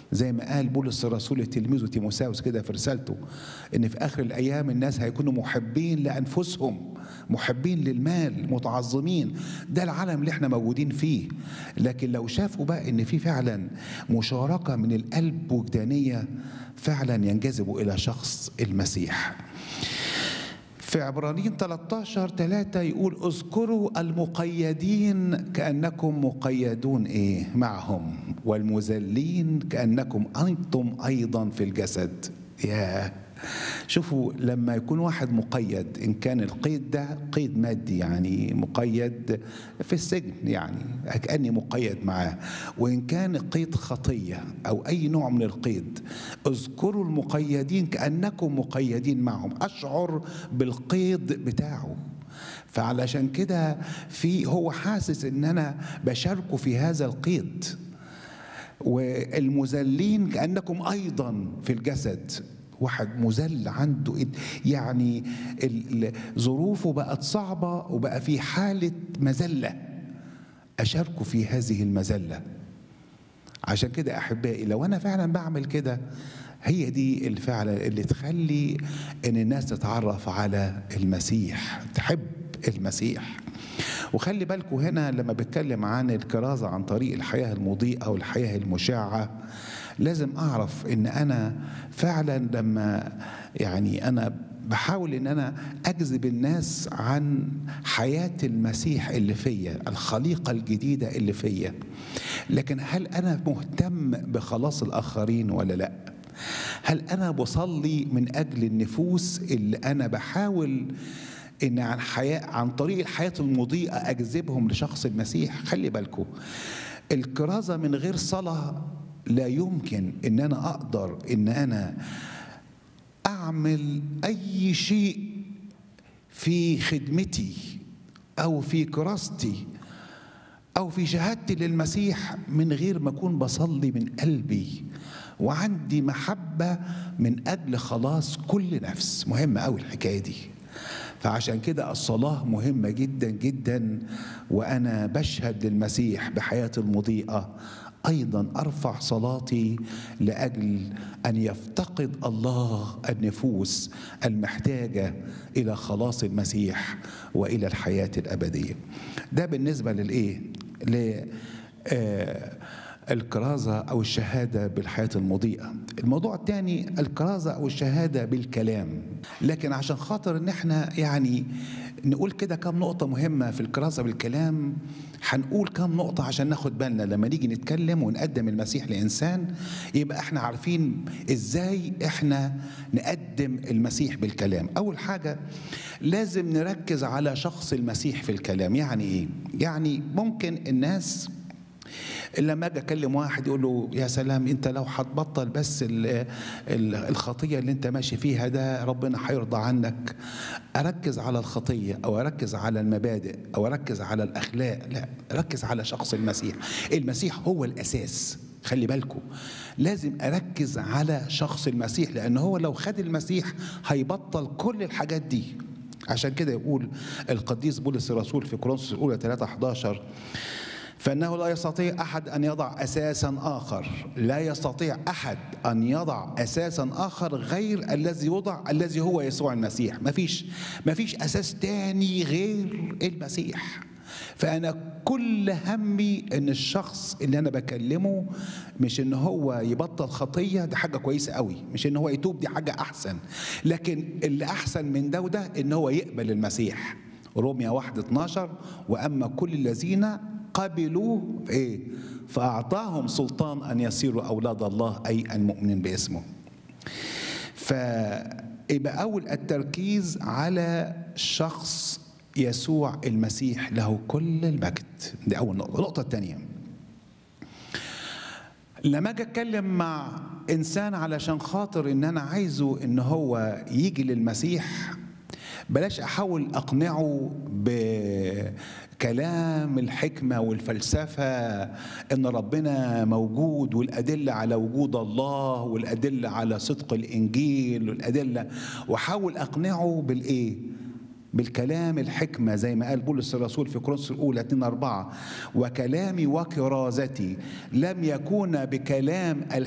زي ما قال بولس الرسول لتلميذه تيموساوس كده في رسالته ان في اخر الايام الناس هيكونوا محبين لانفسهم محبين للمال متعظمين ده العالم اللي احنا موجودين فيه لكن لو شافوا بقى ان في فعلا مشاركه من القلب وجدانيه فعلا ينجذبوا الى شخص المسيح في عبرانيين 13 3 يقول اذكروا المقيدين كأنكم مقيدون ايه معهم والمذلين كأنكم أنتم أيضا في الجسد يا شوفوا لما يكون واحد مقيد ان كان القيد ده قيد مادي يعني مقيد في السجن يعني كاني مقيد معاه وان كان قيد خطيه او اي نوع من القيد اذكروا المقيدين كانكم مقيدين معهم اشعر بالقيد بتاعه فعلشان كده في هو حاسس ان انا بشاركه في هذا القيد والمذلين كانكم ايضا في الجسد واحد مذل عنده يعني ظروفه بقت صعبة وبقى في حالة مذلة أشاركه في هذه المذلة عشان كده أحبائي لو أنا فعلا بعمل كده هي دي الفعلة اللي تخلي إن الناس تتعرف على المسيح تحب المسيح وخلي بالكم هنا لما بتكلم عن الكرازة عن طريق الحياة المضيئة والحياة المشعة لازم اعرف ان انا فعلا لما يعني انا بحاول ان انا اجذب الناس عن حياه المسيح اللي فيا الخليقه الجديده اللي فيا لكن هل انا مهتم بخلاص الاخرين ولا لا هل انا بصلي من اجل النفوس اللي انا بحاول ان عن حياة عن طريق الحياه المضيئه اجذبهم لشخص المسيح خلي بالكم الكرازه من غير صلاه لا يمكن ان انا اقدر ان انا اعمل اي شيء في خدمتي او في كراستي او في شهادتي للمسيح من غير ما اكون بصلي من قلبي وعندي محبه من اجل خلاص كل نفس مهمه قوي الحكايه دي فعشان كده الصلاه مهمه جدا جدا وانا بشهد للمسيح بحياتي المضيئه ايضا ارفع صلاتي لاجل ان يفتقد الله النفوس المحتاجه الى خلاص المسيح والى الحياه الابديه ده بالنسبه للايه ل الكرازة أو الشهادة بالحياة المضيئة الموضوع الثاني الكرازة أو الشهادة بالكلام لكن عشان خاطر إن احنا يعني نقول كده كم نقطة مهمة في الكرازة بالكلام هنقول كم نقطة عشان ناخد بالنا لما نيجي نتكلم ونقدم المسيح لإنسان يبقى احنا عارفين ازاي احنا نقدم المسيح بالكلام أول حاجة لازم نركز على شخص المسيح في الكلام يعني ايه؟ يعني ممكن الناس لما اجي اكلم واحد يقول له يا سلام انت لو هتبطل بس الخطيه اللي انت ماشي فيها ده ربنا هيرضى عنك اركز على الخطيه او اركز على المبادئ او اركز على الاخلاق لا ركز على شخص المسيح المسيح هو الاساس خلي بالكم لازم اركز على شخص المسيح لان هو لو خد المسيح هيبطل كل الحاجات دي عشان كده يقول القديس بولس الرسول في كورنثوس الاولى 3 11 فانه لا يستطيع احد ان يضع اساسا اخر لا يستطيع احد ان يضع اساسا اخر غير الذي يوضع الذي هو يسوع المسيح ما فيش ما فيش اساس تاني غير المسيح فانا كل همي ان الشخص اللي انا بكلمه مش ان هو يبطل خطيه دي حاجه كويسه قوي مش ان هو يتوب دي حاجه احسن لكن اللي احسن من ده وده ان هو يقبل المسيح روميا 1 12 واما كل الذين قبلوه ايه فاعطاهم سلطان ان يصيروا اولاد الله اي المؤمنين باسمه فيبقى اول التركيز على شخص يسوع المسيح له كل المجد دي اول نقطه النقطه الثانيه لما اجي اتكلم مع انسان علشان خاطر ان انا عايزه ان هو يجي للمسيح بلاش احاول اقنعه بكلام الحكمه والفلسفه ان ربنا موجود والادله على وجود الله والادله على صدق الانجيل والادله واحاول اقنعه بالايه بالكلام الحكمة زي ما قال بولس الرسول في كورنثوس الأولى 2 4 وكلامي وكرازتي لم يكون بكلام